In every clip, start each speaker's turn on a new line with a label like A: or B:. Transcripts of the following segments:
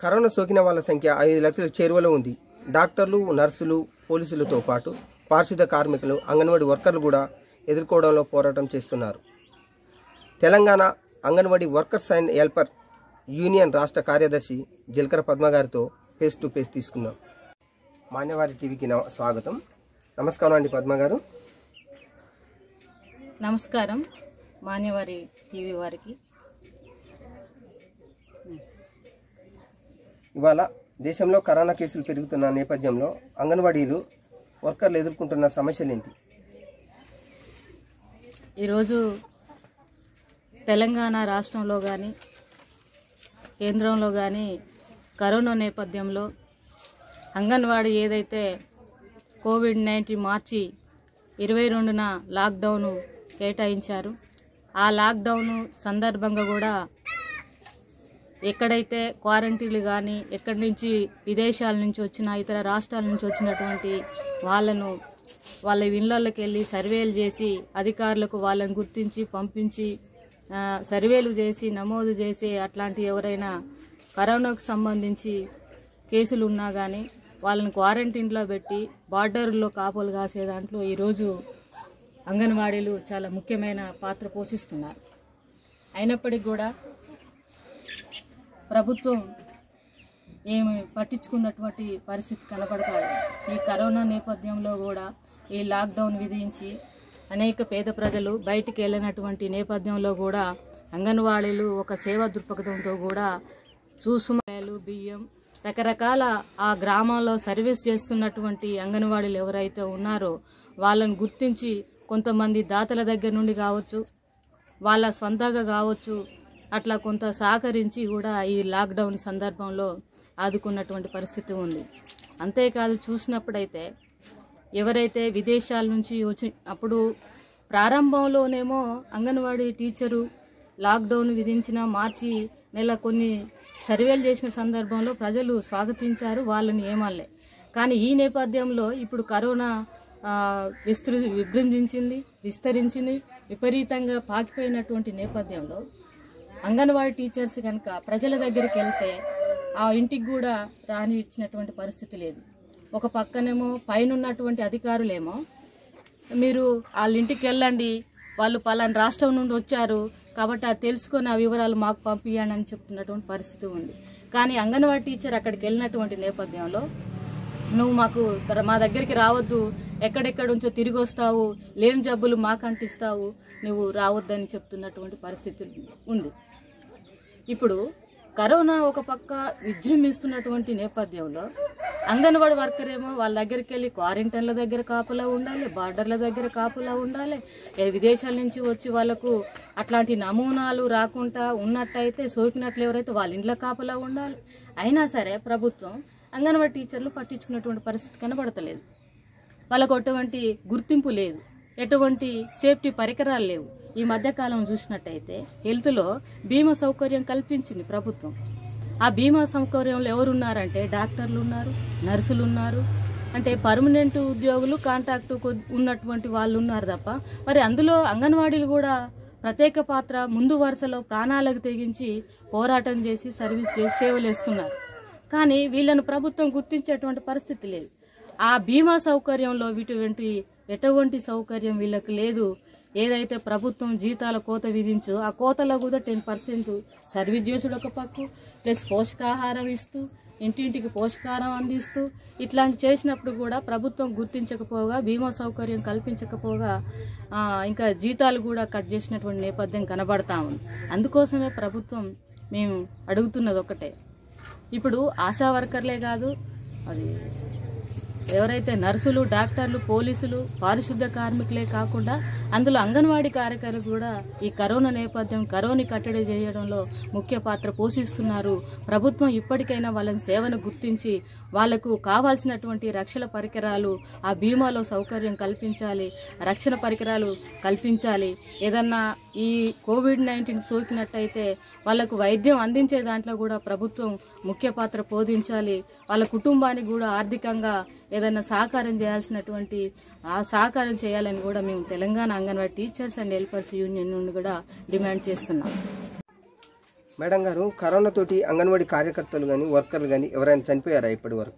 A: Corona సోకిన వాళ్ళ సంఖ్య ఐదు లక్షల చేరువలో ఉంది డాక్టర్లు నర్సులు పోలీసులతో పాటు పారిశుద్ధ కార్మికులు అంగన్వాడీ వర్కర్లు కూడా ఎదుర్కోవడంలో పోరాటం చేస్తున్నారు Telangana anganwadi workers and helper union రాష్ట్ర కార్యదర్శి జిల్కర పద్మ గారితో ఫేస్ టు ఫేస్ తీసుకున్నాం మాన్యవారి టీవీకి నమ- స్వాగతం నమస్కారం అండి పద్మ గారు
B: నమస్కారం మాన్యవారి టీవీ వారికి
A: ఇవాళ దేశంలో కరోనా కేసులు పెరుగుతున్న నేపథ్యంలో అంగన్వాడీలు వర్కర్లు ఎదుర్కొంటున్న సమస్యలు ఏంటి
B: ఈరోజు తెలంగాణ రాష్ట్రంలో కానీ కేంద్రంలో కానీ కరోనా నేపథ్యంలో అంగన్వాడీ ఏదైతే కోవిడ్ నైన్టీన్ మార్చి ఇరవై రెండున లాక్డౌన్ కేటాయించారు ఆ లాక్డౌన్ సందర్భంగా కూడా ఎక్కడైతే క్వారంటీన్లు కానీ ఎక్కడి నుంచి విదేశాల నుంచి వచ్చిన ఇతర రాష్ట్రాల నుంచి వచ్చినటువంటి వాళ్ళను వాళ్ళ ఇళ్ళకి వెళ్ళి సర్వేలు చేసి అధికారులకు వాళ్ళని గుర్తించి పంపించి ఆ, సర్వేలు చేసి నమోదు చేసి అట్లాంటి ఎవరైనా కరోనాకు సంబంధించి కేసులు ఉన్నా కానీ వాళ్ళని క్వారంటైన్లో పెట్టి బార్డర్లో కాపులు కాసే దాంట్లో ఈరోజు అంగన్వాడీలు చాలా ముఖ్యమైన పాత్ర పోషిస్తున్నారు అయినప్పటికీ కూడా ప్రభుత్వం ఏమి పట్టించుకున్నటువంటి పరిస్థితి కనపడతాడు ఈ కరోనా నేపథ్యంలో కూడా ఈ లాక్డౌన్ విధించి అనేక పేద ప్రజలు బయటికి వెళ్ళినటువంటి నేపథ్యంలో కూడా అంగన్వాడీలు ఒక సేవా దృక్పథంతో కూడా చూసుమాయలు బియ్యం రకరకాల ఆ గ్రామాల్లో సర్వీస్ చేస్తున్నటువంటి అంగన్వాడీలు ఎవరైతే ఉన్నారో వాళ్ళని గుర్తించి కొంతమంది దాతల దగ్గర నుండి కావచ్చు వాళ్ళ స్వంతంగా కావచ్చు అట్లా కొంత సహకరించి కూడా ఈ లాక్డౌన్ సందర్భంలో ఆదుకున్నటువంటి పరిస్థితి ఉంది అంతేకాదు చూసినప్పుడైతే ఎవరైతే విదేశాల నుంచి వచ్చి అప్పుడు ప్రారంభంలోనేమో అంగన్వాడీ టీచరు లాక్డౌన్ విధించిన మార్చి నెల కొన్ని సర్వేలు చేసిన సందర్భంలో ప్రజలు స్వాగతించారు వాళ్ళని ఏమనలే కానీ ఈ నేపథ్యంలో ఇప్పుడు కరోనా ఆ, విస్తృ విజృంభించింది విస్తరించింది విపరీతంగా పాకిపోయినటువంటి నేపథ్యంలో అంగన్వాడీ టీచర్స్ కనుక ప్రజల దగ్గరికి వెళ్తే ఆ ఇంటికి కూడా రాని ఇచ్చినటువంటి పరిస్థితి లేదు ఒక పక్కనేమో పైన ఉన్నటువంటి అధికారులేమో మీరు వాళ్ళ ఇంటికి వెళ్ళండి వాళ్ళు పలానా రాష్ట్రం నుండి వచ్చారు కాబట్టి అది తెలుసుకొని ఆ వివరాలు మాకు పంపించండి అని చెప్తున్నటువంటి పరిస్థితి ఉంది కానీ అంగన్వాడీ టీచర్ అక్కడికి వెళ్ళినటువంటి నేపథ్యంలో నువ్వు మాకు తర- మా దగ్గరికి రావద్దు ఎక్కడెక్కడ నుంచో తిరిగి వస్తావు లేని జబ్బులు మాకు అంటిస్తావు నువ్వు రావద్దని చెప్తున్నటువంటి పరిస్థితి ఉంది ఇప్పుడు కరోనా ఒక పక్క విజృంభిస్తున్నటువంటి నేపథ్యంలో అంగన్వాడీ వర్కర్ ఏమో వాళ్ళ దగ్గరికి వెళ్ళి క్వారంటైన్ల దగ్గర కాపులా ఉండాలి బార్డర్ల దగ్గర కాపులా ఉండాలి ఏ విదేశాల నుంచి వచ్చి వాళ్ళకు అట్లాంటి నమూనాలు రాకుండా ఉన్నట్టయితే సోకినట్లు ఎవరైతే వాళ్ళ ఇంట్లో కాపులా ఉండాలి అయినా సరే ప్రభుత్వం అంగన్వాడీ టీచర్లు పట్టించుకున్నటువంటి పరిస్థితి కనబడతలేదు వాళ్ళకు ఎటువంటి గుర్తింపు లేదు ఎటువంటి సేఫ్టీ పరికరాలు లేవు ఈ మధ్యకాలం చూసినట్టయితే హెల్త్లో బీమా సౌకర్యం కల్పించింది ప్రభుత్వం ఆ బీమా సౌకర్యంలో ఎవరున్నారంటే డాక్టర్లు ఉన్నారు నర్సులు ఉన్నారు అంటే పర్మనెంట్ ఉద్యోగులు కాంటాక్ట్ కొద్- ఉన్నటువంటి వాళ్ళు ఉన్నారు తప్ప మరి అందులో అంగన్వాడీలు కూడా ప్రత్యేక పాత్ర ముందు వరుసలో ప్రాణాలకు తెగించి పోరాటం చేసి సర్వీస్ చేసి సేవలు ఇస్తున్నారు కానీ వీళ్ళను ప్రభుత్వం గుర్తించేటువంటి పరిస్థితి లేదు ఆ బీమా సౌకర్యంలో ఇటువంటి ఎటువంటి సౌకర్యం వీళ్ళకి లేదు ఏదైతే ప్రభుత్వం జీతాల కోత విధించో ఆ కోతలో కూడా టెన్ పర్సెంట్ సర్వీస్ చేసుడు ఒక పక్కు ప్లస్ పోషకాహారం ఇస్తూ ఇంటింటికి పోషకాహారం అందిస్తూ ఇట్లాంటి చేసినప్పుడు కూడా ప్రభుత్వం గుర్తించకపోగా బీమా సౌకర్యం కల్పించకపోగా ఆ, ఇంకా జీతాలు కూడా కట్ చేసినటువంటి నేపథ్యం కనబడతా ఉంది అందుకోసమే ప్రభుత్వం మేము అడుగుతున్నది ఒకటే ఇప్పుడు ఆశా వర్కర్లే కాదు అది ఎవరైతే నర్సులు డాక్టర్లు పోలీసులు పారిశుద్ధ కార్మికులే కాకుండా అందులో అంగన్వాడీ కార్యకర్తలు కూడా ఈ కరోనా నేపథ్యం కరోని కట్టడి చేయడంలో ముఖ్య పాత్ర పోషిస్తున్నారు ప్రభుత్వం ఇప్పటికైనా వాళ్ళని సేవను గుర్తించి వాళ్లకు కావాల్సినటువంటి రక్షణ పరికరాలు ఆ బీమాలో సౌకర్యం కల్పించాలి రక్షణ పరికరాలు కల్పించాలి ఏదన్నా ఈ కోవిడ్ నైన్టీన్ సోకినట్టయితే వాళ్ళకు వైద్యం అందించే దాంట్లో కూడా ప్రభుత్వం ముఖ్య పాత్ర పోషించాలి వాళ్ళ కుటుంబానికి కూడా ఆర్థికంగా ఏదైనా సహకారం చేయాల్సినటువంటి ఆ సహకారం చేయాలని కూడా మేము Telangana anganwadi teachers and helpers union నుండి కూడా డిమాండ్ చేస్తున్నాం
A: మేడం గారు కరోనా తోటి అంగన్వాడీ కార్యకర్తలు కానీ వర్కర్లు కానీ ఎవరైనా చనిపోయారా ఇప్పటి వరకు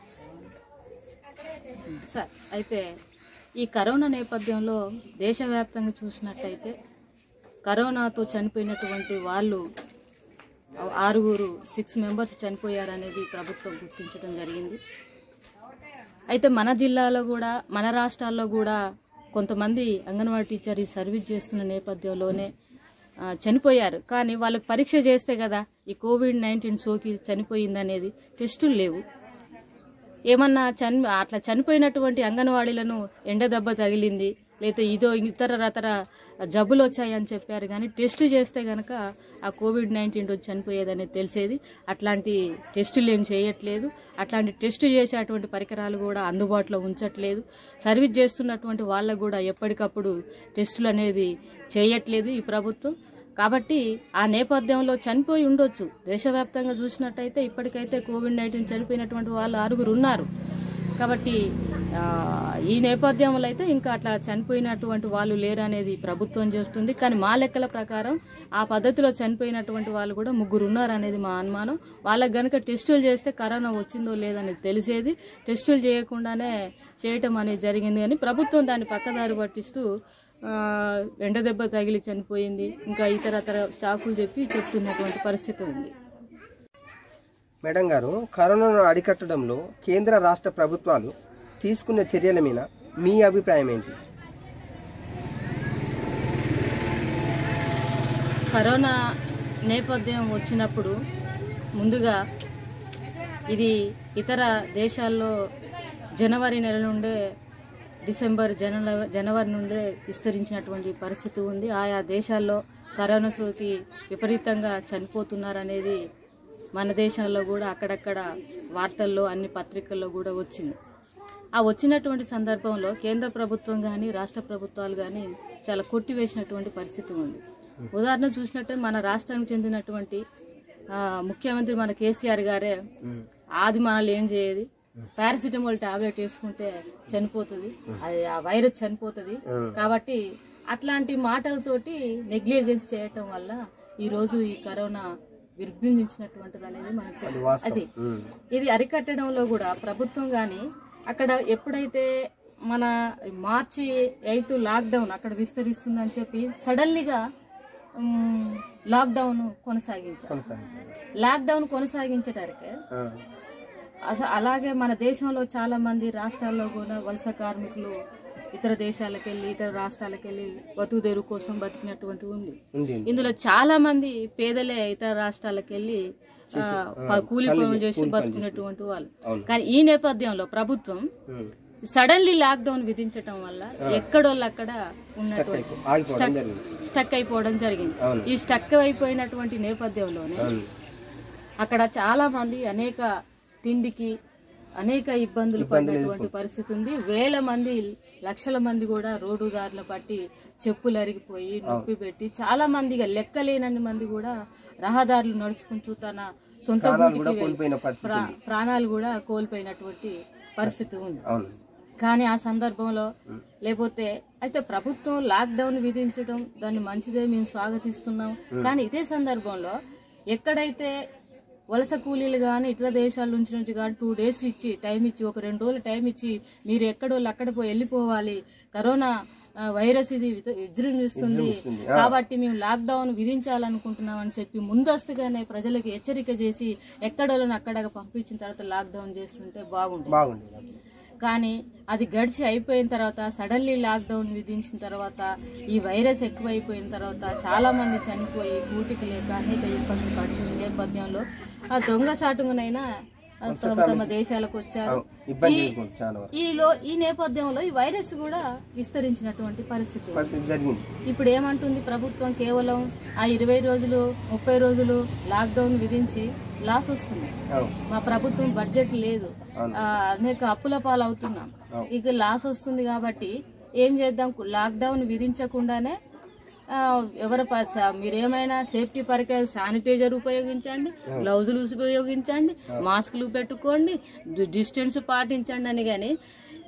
B: సార్ అయితే ఈ కరోనా నేపథ్యంలో దేశవ్యాప్తంగా చూసినట్టయితే కరోనాతో చనిపోయినటువంటి వాళ్ళు ఆరుగురు సిక్స్ మెంబర్స్ చనిపోయారనేది ప్రభుత్వం గుర్తించడం జరిగింది అయితే మన జిల్లాలో కూడా మన రాష్ట్రాల్లో కూడా కొంతమంది అంగన్వాడీ టీచర్ ఈ సర్వీస్ చేస్తున్న నేపథ్యంలోనే ఆ, చనిపోయారు కానీ వాళ్ళకి పరీక్ష చేస్తే కదా ఈ కోవిడ్ నైన్టీన్ సోకి చనిపోయిందనేది టెస్టులు లేవు ఏమన్నా చని అట్లా చనిపోయినటువంటి అంగన్వాడీలను ఎండ దెబ్బ తగిలింది లేదా ఇదో ఇతర రతర జబ్బులు వచ్చాయని చెప్పారు కానీ టెస్ట్ చేస్తే గనక ఆ కోవిడ్ నైన్టీన్ వచ్చి చనిపోయేదనేది తెలిసేది అట్లాంటి టెస్టులు ఏం చేయట్లేదు అట్లాంటి టెస్ట్ చేసేటువంటి పరికరాలు కూడా అందుబాటులో ఉంచట్లేదు సర్వీస్ చేస్తున్నటువంటి వాళ్ళకు కూడా ఎప్పటికప్పుడు టెస్టులు అనేది చేయట్లేదు ఈ ప్రభుత్వం కాబట్టి ఆ నేపథ్యంలో చనిపోయి ఉండొచ్చు దేశవ్యాప్తంగా చూసినట్టయితే ఇప్పటికైతే కోవిడ్ నైన్టీన్ చనిపోయినటువంటి వాళ్ళు ఆరుగురు ఉన్నారు కాబట్టి ఆ, ఈ నేపథ్యంలో అయితే ఇంకా అట్లా చనిపోయినటువంటి వాళ్ళు లేరు అనేది ప్రభుత్వం చెప్తుంది కానీ మా లెక్కల ప్రకారం ఆ పద్ధతిలో చనిపోయినటువంటి వాళ్ళు కూడా ముగ్గురు ఉన్నారు అనేది మా అనుమానం వాళ్ళకి గనుక టెస్టులు చేస్తే కరోనా వచ్చిందో లేదనేది తెలిసేది టెస్టులు చేయకుండానే చేయటం అనేది జరిగింది కానీ ప్రభుత్వం దాన్ని పక్కదారి పట్టిస్తూ ఆ, ఎండ దెబ్బ తగిలి చనిపోయింది ఇంకా ఇతర ఇతర చాకులు చెప్పి చెప్తున్నటువంటి పరిస్థితి ఉంది
A: మేడం గారు కరోనాను అరికట్టడంలో కేంద్ర రాష్ట్ర ప్రభుత్వాలు తీసుకున్న చర్యల మీద మీ అభిప్రాయం ఏంటి
B: కరోనా నేపథ్యం వచ్చినప్పుడు ముందుగా ఇది ఇతర దేశాల్లో జనవరి నెల నుండే డిసెంబర్ జన జనవరి నుండే విస్తరించినటువంటి పరిస్థితి ఉంది ఆయా దేశాల్లో కరోనా సోకి విపరీతంగా చనిపోతున్నారనేది మన దేశంలో కూడా అక్కడక్కడ వార్తల్లో అన్ని పత్రికల్లో కూడా వచ్చింది ఆ వచ్చినటువంటి సందర్భంలో కేంద్ర ప్రభుత్వం కానీ రాష్ట్ర ప్రభుత్వాలు కానీ చాలా కొట్టివేసినటువంటి పరిస్థితి ఉంది ఉదాహరణ చూసినట్టే మన రాష్ట్రానికి చెందినటువంటి ఆ, ముఖ్యమంత్రి మన కేసీఆర్ గారే ఆది మనల్ని ఏం చేయదు పారాసిటమాల్ టాబ్లెట్ వేసుకుంటే చనిపోతుంది అది ఆ వైరస్ చనిపోతుంది కాబట్టి అట్లాంటి మాటలతోటి నెగ్లిజెన్స్ చేయటం వల్ల ఈ రోజు ఈ కరోనా విజృంభించినటువంటిది అనేది మనం చెప్ప- అది ఇది అరికట్టడంలో కూడా ప్రభుత్వం కానీ అక్కడ ఎప్పుడైతే మన మార్చి ఎయిత్ లాక్డౌన్ అక్కడ విస్తరిస్తుందని చెప్పి సడన్లీగా మ్, లాక్డౌన్ కొనసాగించారు
A: కొనసాగించండి
B: లాక్డౌన్ కొనసాగించడానికి
A: ఆ,
B: అస- అలాగే మన దేశంలో చాలా మంది రాష్ట్రాల్లో కూడా వలస కార్మికులు ఇతర దేశాలకు వెళ్ళి ఇతర రాష్ట్రాలకు వెళ్ళి బతుకు తెరువు కోసం బతికినటువంటి ఉంది
A: ఉంది
B: ఇందులో చాలా మంది పేదలే ఇతర రాష్ట్రాలకు వెళ్ళి ఆ, ప- కూలి పనులు చేసి బతుకున్నటువంటి వాళ్ళు కానీ ఈ నేపథ్యంలో ప్రభుత్వం
A: ఉమ్.
B: సడన్లీ లాక్డౌన్ విధించటం వల్ల ఎక్కడోళ్ళు అక్కడ ఉన్నటువంటి
A: ఆగిపోవడం జరిగింది
B: స్టక్ అయిపోవడం జరిగింది
A: అవును.
B: ఈ స్టక్ అయిపోయినటువంటి నేపథ్యంలోనే
A: అవును.
B: అక్కడ చాలా మంది అనేక తిండికి అనేక ఇబ్బందులు పడినటువంటి పరిస్థితి ఉంది వేల మంది లక్షల మంది కూడా రోడ్డు దారిలో పట్టి చెప్పులు అరిగిపోయి నొప్పి పెట్టి చాలా మంది ఇక లెక్కలేనన్ని మంది కూడా రహదారులు నడుచుకుంటూ తన సొంత
A: ప్రాణాలు
B: గూటికి
A: కూడా
B: వెళ్ళి
A: కోల్పోయిన పరిస్థితి
B: ప్రా- ప్రాణాలు కూడా కోల్పోయినటువంటి పరిస్థితి ఉంది
A: అవును
B: కానీ ఆ సందర్భంలో లేకపోతే అయితే ప్రభుత్వం లాక్డౌన్ విధించడం దాన్ని మంచిదే మేము స్వాగతిస్తున్నాం కానీ ఇదే సందర్భంలో ఎక్కడైతే వలస కూలీలు కానీ ఇతర దేశాల నుంచి నుంచి కానీ టూ డేస్ ఇచ్చి టైం ఇచ్చి ఒక రెండు రోజులు టైం ఇచ్చి మీరు ఎక్కడోళ్ళు అక్కడ పోయి వెళ్ళిపోవాలి కరోనా ఆ, వైరస్ ఇది విత- విజృంభిస్తుంది కాబట్టి మేము లాక్డౌన్ విధించాలనుకుంటున్నాం అని చెప్పి ముందస్తుగానే ప్రజలకు హెచ్చరిక చేసి ఎక్కడోళ్ళని అక్కడ పంపించిన తర్వాత లాక్డౌన్ చేస్తుంటే బాగుంటుంది
A: బాగుంది
B: కానీ అది గడిచి అయిపోయిన తర్వాత సడన్లీ లాక్డౌన్ విధించిన తర్వాత ఈ వైరస్ ఎక్కువైపోయిన తర్వాత చాలా మంది చనిపోయి కూటికి లేక అనేక ఇబ్బందులు పడుతున్న నేపథ్యంలో ఆ దొంగ సాటుగునైనా ఆ తమ తమ దేశాలకు వచ్చారు
A: ఇబ్బంది
B: ఈ-
A: ఎదుర్కొంది చాలా వరకు
B: ఈ లో ఈ నేపథ్యంలో ఈ వైరస్ కూడా విస్తరించినటువంటి పరిస్థితి ఉంది.
A: పరిస్థితి జరిగింది
B: ఇప్పుడు ఏమంటుంది ప్రభుత్వం కేవలం ఆ ఇరవై రోజులు ముప్పై రోజులు లాక్డౌన్ విధించి లాస్ వస్తుంది
A: అవును
B: మా ప్రభుత్వం బడ్జెట్ లేదు ఆ, అనేక అప్పుల పాలవుతున్నాం ఇక లాస్ వస్తుంది కాబట్టి ఏం చేద్దాం లాక్డౌన్ విధించకుండానే ఆ, ఎవరి ప- స- మీరేమైనా సేఫ్టీ పరికరాలు శానిటైజర్ ఉపయోగించండి గ్లౌజులు ఉపయోగించండి మాస్కులు పెట్టుకోండి డి- డిస్టెన్స్ పాటించండి అని కానీ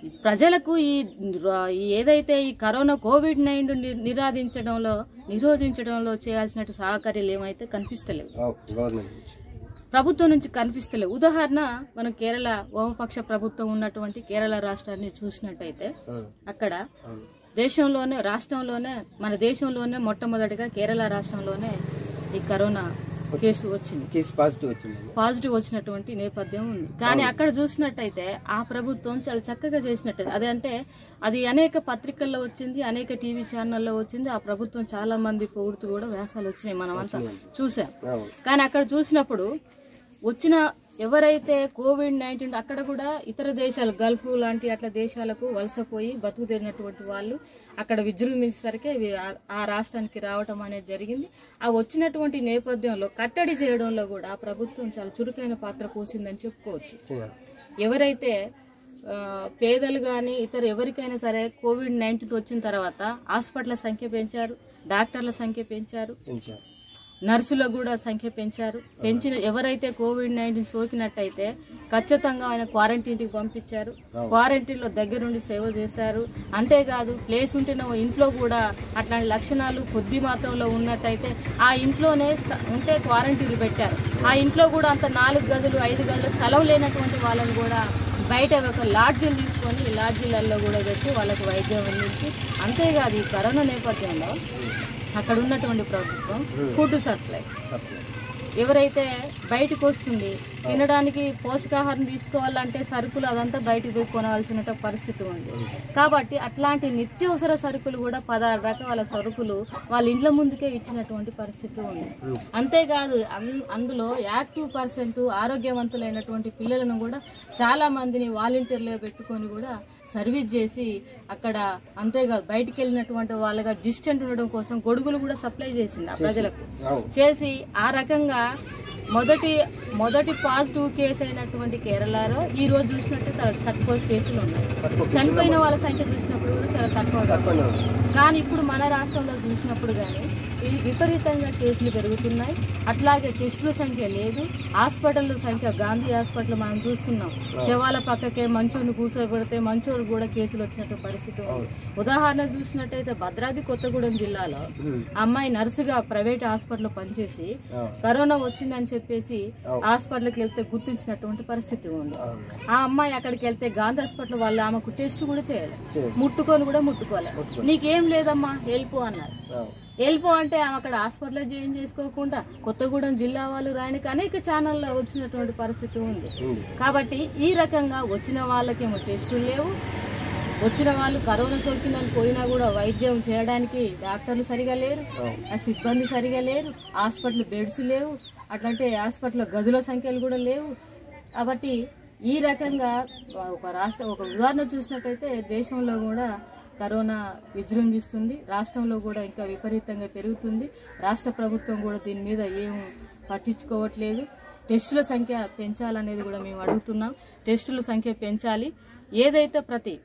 B: ప్రజలకు ఈ ర- ఈ ఏదైతే ఈ కరోనా కోవిడ్ నైన్టీన్ నిరాధించడంలో నిరోధించడంలో చేయాల్సిన సహకార్యాలు ఏమైతే కనిపిస్తలేవు
A: గవర్నమెంట్ నుంచి
B: ప్రభుత్వం నుంచి కనిపిస్తలేవు ఉదాహరణ మనం కేరళ వామపక్ష ప్రభుత్వం ఉన్నటువంటి కేరళ రాష్ట్రాన్ని చూసినట్టయితే
A: ఆ,
B: అక్కడ
A: అవును.
B: దేశంలోనే రాష్ట్రంలోనే మన దేశంలోనే మొట్టమొదటిగా కేరళ రాష్ట్రంలోనే ఈ కరోనా కేసు వచ్చింది
A: కేసు పాజిటివ్ వచ్చిందండి
B: పాజిటివ్ వచ్చినటువంటి నేపథ్యం ఉంది కానీ అక్కడ చూసినట్టయితే ఆ ప్రభుత్వం చాలా చక్కగా చేసినట్టు అదే అంటే అది అనేక పత్రికల్లో వచ్చింది అనేక టీవీ ఛానల్లో వచ్చింది ఆ ప్రభుత్వం చాలా మంది పొగుడుతూ కూడా వ్యాసాలు వచ్చినాయి మనం అంతా చూసాం
A: అవును
B: కానీ అక్కడ చూసినప్పుడు వచ్చిన ఎవరైతే కోవిడ్ నైన్టీన్ అక్కడ కూడా ఇతర దేశాలు గల్ఫ్ లాంటి అట్లా దేశాలకు వలసపోయి బతుకుదేరినటువంటి వాళ్ళు అక్కడ విజృంభించేసరికి ఇవి ఆ- ఆ రాష్ట్రానికి రావటం అనేది జరిగింది ఆ వచ్చినటువంటి నేపథ్యంలో కట్టడి చేయడంలో కూడా ఆ ప్రభుత్వం చాలా చురుకైన పాత్ర పోసిందని చెప్పుకోవచ్చు
A: చేయాలి
B: ఎవరైతే ఆ, పేదలు కానీ ఇతర ఎవరికైనా సరే కోవిడ్ నైన్టీన్ వచ్చిన తర్వాత హాస్పిటల్ సంఖ్య పెంచారు డాక్టర్ల సంఖ్య పెంచారు
A: పెంచారు
B: నర్సులకు కూడా సంఖ్య పెంచారు పెంచిన ఎవరైతే కోవిడ్ నైన్టీన్ సోకినట్టయితే ఖచ్చితంగా ఆయన క్వారంటైన్కి పంపించారు క్వారంటైన్లో దగ్గరుండి సేవ చేశారు అంతేకాదు ప్లేస్ ఉంటున్న ఇంట్లో కూడా అట్లాంటి లక్షణాలు కొద్ది మాత్రంలో ఉన్నట్టయితే ఆ ఇంట్లోనే స్థ- ఉంటే క్వారంటైన్ పెట్టారు ఆ ఇంట్లో కూడా అంత నాలుగు గదులు ఐదు గదుల స్థలం లేనటువంటి వాళ్ళని కూడా బయట ఒక లాడ్జీలు తీసుకొని ఈ లాడ్జీలలో కూడా పెట్టి వాళ్ళకి వైద్యం అందించి అంతేకాదు ఈ కరోనా నేపథ్యంలో అక్కడ ఉన్నటువంటి ప్రభుత్వం ఫుడ్ సప్లై
A: సప్లై
B: ఎవరైతే బయటకు వస్తుంది తినడానికి పోషకాహారం తీసుకోవాలంటే సరుకులు అదంతా బయటకు పోయి కొనవలసిన పరిస్థితి ఉంది కాబట్టి అట్లాంటి నిత్యావసర సరుకులు కూడా పదహారు రకాల సరుకులు వాళ్ళ ఇండ్ల ముందుకే ఇచ్చినటువంటి పరిస్థితి ఉంది అంతేకాదు అన్- అందులో యాక్టివ్ పర్సెంట్ ఆరోగ్యవంతులైనటువంటి పిల్లలను కూడా చాలా మందిని వాలంటీర్లుగా పెట్టుకొని కూడా సర్వీస్ చేసి అక్కడ అంతేకాదు బయటికి వెళ్ళినటువంటి వాళ్ళగా డిస్టెంట్ ఉండడం కోసం గొడుగులు కూడా సప్లై చేసింది ఆ ప్రజలకు
A: అవును
B: చేసి ఆ రకంగా మొదటి మొదటి పాజిటివ్ కేసు అయినటువంటి కేరళలో ఈ రోజు చూసినట్టు తక్కువ కేసులు ఉన్నాయి చనిపోయిన వాళ్ళ సంఖ్య చూసినప్పుడు కూడా చాలా తక్కువగా ఉంది.
A: తప్పకుండా ఉంది.
B: కానీ ఇప్పుడు మన రాష్ట్రంలో చూసినప్పుడు కానీ ఈ విపరీతంగా కేసులు పెరుగుతున్నాయి అట్లాగే టెస్టుల సంఖ్య లేదు హాస్పిటల్ సంఖ్య గాంధీ హాస్పిటల్ మనం చూస్తున్నాం శవాల పక్కకే మంచోని కూర్చోబెడితే మంచోడు కూడా కేసులు వచ్చినట్టు పరిస్థితి ఉంది ఉదాహరణ చూసినట్టయితే భద్రాద్రి కొత్తగూడెం జిల్లాలో అమ్మాయి నర్సుగా ప్రైవేట్ హాస్పిటల్లో పనిచేసి
A: అవును.
B: కరోనా వచ్చిందని చెప్పేసి హాస్పిటల్కి వెళ్తే గుర్తించినటువంటి పరిస్థితి ఉంది ఆ అమ్మాయి అక్కడికి వెళ్తే గాంధీ హాస్పిటల్ వాళ్ళు ఆమెకు టెస్ట్ కూడా చేయాలి
A: చేయాలి.
B: ముట్టుకొని కూడా ముట్టుకోలే నీకేం లేదమ్మా వెళ్ళిపో అన్నారు
A: అవును.
B: వెళ్ళిపో అంటే ఆమె అక్కడ హాస్పిటల్లో జాయిన్ చేసుకోకుండా కొత్తగూడెం జిల్లా వాళ్ళు రాయడానికి అనేక ఛానల్లో వచ్చినటువంటి పరిస్థితి ఉంది
A: ఉంది.
B: కాబట్టి ఈ రకంగా వచ్చిన వాళ్ళకేమో టెస్టులు లేవు వచ్చిన వాళ్ళు కరోనా సోకిందని పోయినా కూడా వైద్యం చేయడానికి డాక్టర్లు సరిగా లేరు ఆ సిబ్బంది సరిగా లేరు హాస్పిటల్ బెడ్స్ లేవు అట్లాంటి హాస్పిటల్ గదుల సంఖ్యలు కూడా లేవు కాబట్టి ఈ రకంగా ఒక రాష్ట్ర ఒక ఉదాహరణ చూసినట్టయితే దేశంలో కూడా కరోనా విజృంభిస్తుంది రాష్ట్రంలో కూడా ఇంకా విపరీతంగా పెరుగుతుంది రాష్ట్ర ప్రభుత్వం కూడా దీని మీద ఏం పట్టించుకోవట్లేదు టెస్టుల సంఖ్య పెంచాలనేది కూడా మేము అడుగుతున్నాం టెస్టుల సంఖ్య పెంచాలి ఏదైతే ప్రతి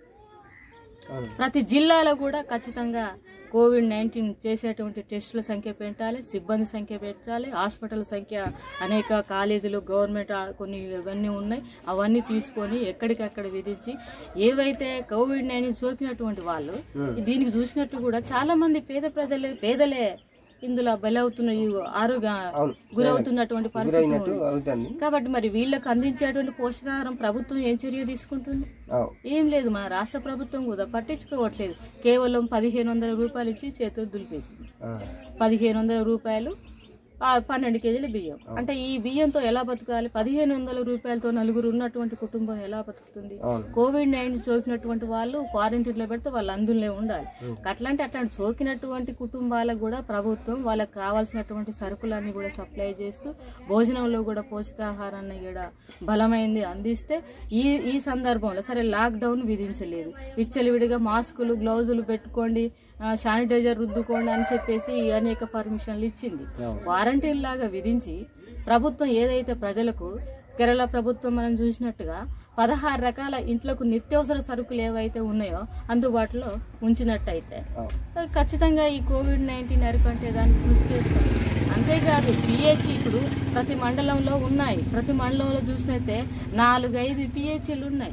A: అవును.
B: ప్రతి జిల్లాలో కూడా ఖచ్చితంగా కోవిడ్ నైన్టీన్ చేసేటువంటి టెస్టుల సంఖ్య పెట్టాలి సిబ్బంది సంఖ్య పెట్టాలి హాస్పిటల్ సంఖ్య అనేక కాలేజీలు గవర్నమెంట్ ఆ- కొన్ని ఇవన్నీ ఉన్నాయి అవన్నీ తీసుకొని ఎక్కడికక్కడ విధించి ఏవైతే కోవిడ్ నైన్టీన్ సోకినటువంటి వాళ్ళు దీనికి చూసినట్టు కూడా చాలా మంది పేద ప్రజలే పేదలే ఇందులో బలవుతున్న ఈ ఆరోగ్య
A: అవును.
B: గురవుతున్నటువంటి పరిస్థితి
A: గురైనట్టు
B: ఉంది
A: అవుతుంది
B: కాబట్టి మరి వీళ్ళకు అందించేటువంటి పోషకాహారం ప్రభుత్వం ఏం చర్య తీసుకుంటుంది
A: అవును.
B: ఏం లేదు మన రాష్ట్ర ప్రభుత్వం కూడా పట్టించుకోవట్లేదు కేవలం పదిహేను వందల రూపాయలు ఇచ్చి చేతులు దులిపేసింది
A: ఆ.
B: పదిహేను వందల రూపాయలు ఆ పన్నెండు కేజీల బియ్యం అంటే ఈ బియ్యంతో ఎలా బతకాలి పదిహేను వందల రూపాయలతో నలుగురు ఉన్నటువంటి కుటుంబం ఎలా బతుకుతుంది
A: అవును.
B: కోవిడ్ నైన్టీన్ సోకినటువంటి వాళ్ళు క్వారంటైన్ లో పెడితే వాళ్ళు అందులోనే ఉండాలి అట్లాంటి అట్లాంటి సోకినటువంటి కుటుంబాలకు కూడా ప్రభుత్వం వాళ్ళకి కావాల్సినటువంటి సరుకులన్నీ కూడా సప్లై చేస్తూ భోజనంలో కూడా పోషకాహారాన్ని కూడా బలమైంది అందిస్తే ఈ ఈ సందర్భంలో సరే లాక్డౌన్ విధించలేదు విచ్చలవిడిగా మాస్కులు గ్లౌజులు పెట్టుకోండి ఆ, శానిటైజర్ రుద్దుకోండి అని చెప్పేసి అనేక పర్మిషన్లు ఇచ్చింది వారంటీన్ లాగా విధించి ప్రభుత్వం ఏదైతే ప్రజలకు కేరళ ప్రభుత్వం మనం చూసినట్టుగా పదహారు రకాల ఇంట్లకు నిత్యావసర సరుకులు ఏవైతే ఉన్నాయో అందుబాటులో ఉంచినట్టయితే
A: అవును.
B: ఖచ్చితంగా ఈ కోవిడ్ నైన్టీన్ అరికంటే దానికి కృషి చేస్తాం అంతేకాదు పిహెచ్ ఇప్పుడు ప్రతి మండలంలో ఉన్నాయి ప్రతి మండలంలో చూసినైతే నాలుగైదు పిహెచ్లు ఉన్నాయి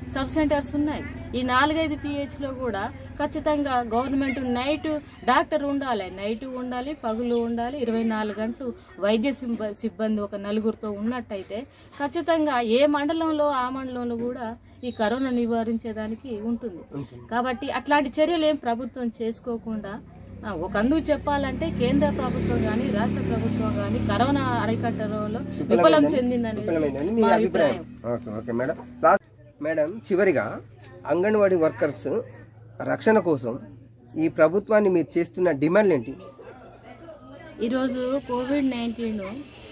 B: సబ్ సెంటర్స్ ఉన్నాయి ఈ నాలుగైదు PH లో కూడా ఖచ్చితంగా గవర్నమెంట్ నైట్ డాక్టర్ ఉండాలి నైట్ ఉండాలి పగులు ఉండాలి ఇరవై నాలుగు గంటలు వైద్య సిబ్బ- సిబ్బంది ఒక నలుగురితో ఉన్నట్టయితే ఖచ్చితంగా ఏ మండలంలో ఆ మండలంలో కూడా ఈ కరోనా నివారించేదానికి ఉంటుంది కాబట్టి అట్లాంటి చర్యలు ఏం ప్రభుత్వం చేసుకోకుండా ఆ, ఒక అందుకు చెప్పాలంటే కేంద్ర ప్రభుత్వం కానీ రాష్ట్ర ప్రభుత్వం కానీ కరోనా అరికట్టడంలో విఫలం చెందిందని
A: విఫలమైందని మీ
B: మా
A: అభిప్రాయం okay okay madam last madam చివరిగా అంగన్వాడీ వర్కర్స్ రక్షణ కోసం ఈ ప్రభుత్వాన్ని మీరు చేస్తున్న డిమాండ్లు ఏంటి
B: ఈరోజు కోవిడ్ నైన్టీన్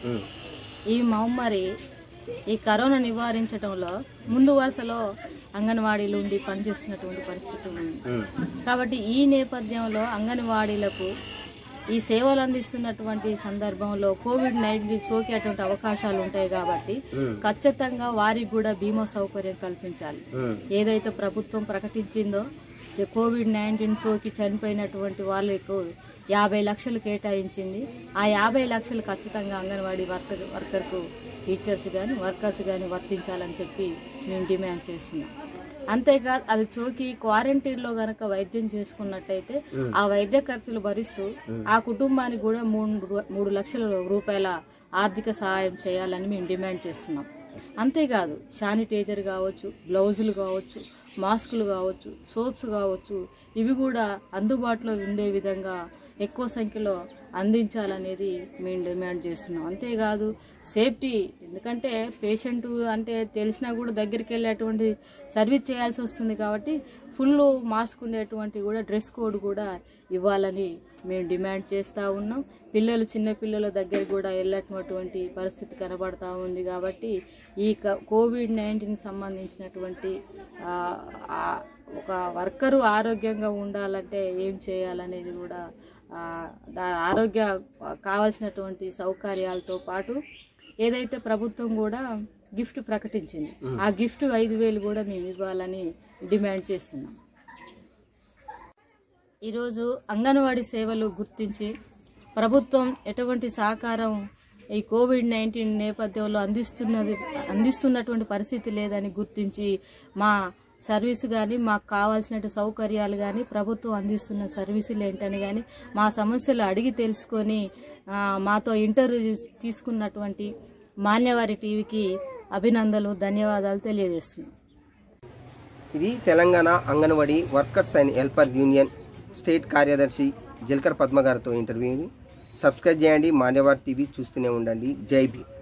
B: ఈ మహమ్మారి ఈ కరోనా నివారించడంలో ముందు వరుసలో అంగన్వాడీలు ఉండి పనిచేస్తున్నటువంటి పరిస్థితి ఉంది కాబట్టి ఈ నేపథ్యంలో అంగన్వాడీలకు ఈ సేవలు అందిస్తున్నటువంటి సందర్భంలో కోవిడ్ నైన్టీన్ సోకేటువంటి అవకాశాలు ఉంటాయి కాబట్టి ఖచ్చితంగా వారికి కూడా బీమా సౌకర్యం కల్పించాలి ఏదైతే ప్రభుత్వం ప్రకటించిందో జ- కోవిడ్ నైన్టీన్ సోకి చనిపోయినటువంటి వాళ్ళకు యాభై లక్షలు కేటాయించింది ఆ యాభై లక్షలు ఖచ్చితంగా అంగన్వాడీ వర్కర్ వర్కర్కు టీచర్స్ కానీ వర్కర్స్ కానీ వర్తించాలని చెప్పి మేము డిమాండ్ చేస్తున్నాం అంతేకాదు అది చోకి క్వారంటైన్లో గనక వైద్యం చేసుకున్నట్టయితే ఆ వైద్య ఖర్చులు భరిస్తూ ఆ కుటుంబానికి కూడా మూడు రు- మూడు లక్షల రూపాయల ఆర్థిక సహాయం చేయాలని మేము డిమాండ్ చేస్తున్నాం అంతేకాదు శానిటైజర్ కావచ్చు గ్లౌజులు కావచ్చు మాస్కులు కావచ్చు సోప్స్ కావచ్చు ఇవి కూడా అందుబాటులో ఉండే విధంగా ఎక్కువ సంఖ్యలో అందించాలనేది మేము డిమాండ్ చేస్తున్నాం అంతేకాదు సేఫ్టీ ఎందుకంటే పేషెంట్ అంటే తెలిసినా కూడా దగ్గరికి వెళ్ళేటువంటి సర్వీస్ చేయాల్సి వస్తుంది కాబట్టి ఫుల్ మాస్క్ ఉండేటువంటి కూడా డ్రెస్ కోడ్ కూడా ఇవ్వాలని మేము డిమాండ్ చేస్తూ ఉన్నాం పిల్లలు చిన్న పిల్లల దగ్గర కూడా వెళ్ళేటువంటి పరిస్థితి కనబడతా ఉంది కాబట్టి ఈ క- కోవిడ్ నైన్టీన్ సంబంధించినటువంటి ఆ, ఆ, ఒక వర్కరు ఆరోగ్యంగా ఉండాలంటే ఏం చేయాలనేది కూడా ఆ, దా- ఆరోగ్య కావాల్సినటువంటి సౌకర్యాలతో పాటు ఏదైతే ప్రభుత్వం కూడా గిఫ్ట్ ప్రకటించింది ఆ గిఫ్ట్ ఐదు వేలు కూడా మేము ఇవ్వాలని డిమాండ్ చేస్తున్నాం ఈరోజు అంగన్వాడీ సేవలు గుర్తించి ప్రభుత్వం ఎటువంటి సహకారం ఈ కోవిడ్ నైన్టీన్ నేపథ్యంలో అందిస్తున్నది అందిస్తున్నటువంటి పరిస్థితి లేదని గుర్తించి మా సర్వీసు కానీ మాకు కావాల్సిన సౌకర్యాలు కానీ ప్రభుత్వం అందిస్తున్న సర్వీసులు ఏంటని కానీ మా సమస్యలు అడిగి తెలుసుకొని ఆ, మాతో ఇంటర్వ్యూ తీసుకున్నటువంటి మాన్యవారి టీవీకి అభినందనలు ధన్యవాదాలు తెలియజేస్తున్నాం
A: ఇది Telangana anganwadi workers and helper union state కార్యదర్శి జల్కర్ పద్మ గారితో ఇంటర్వ్యూ ఇది సబ్స్క్రైబ్ చేయండి మాన్యవార్ టీవీ చూస్తూనే ఉండండి జై భీమ్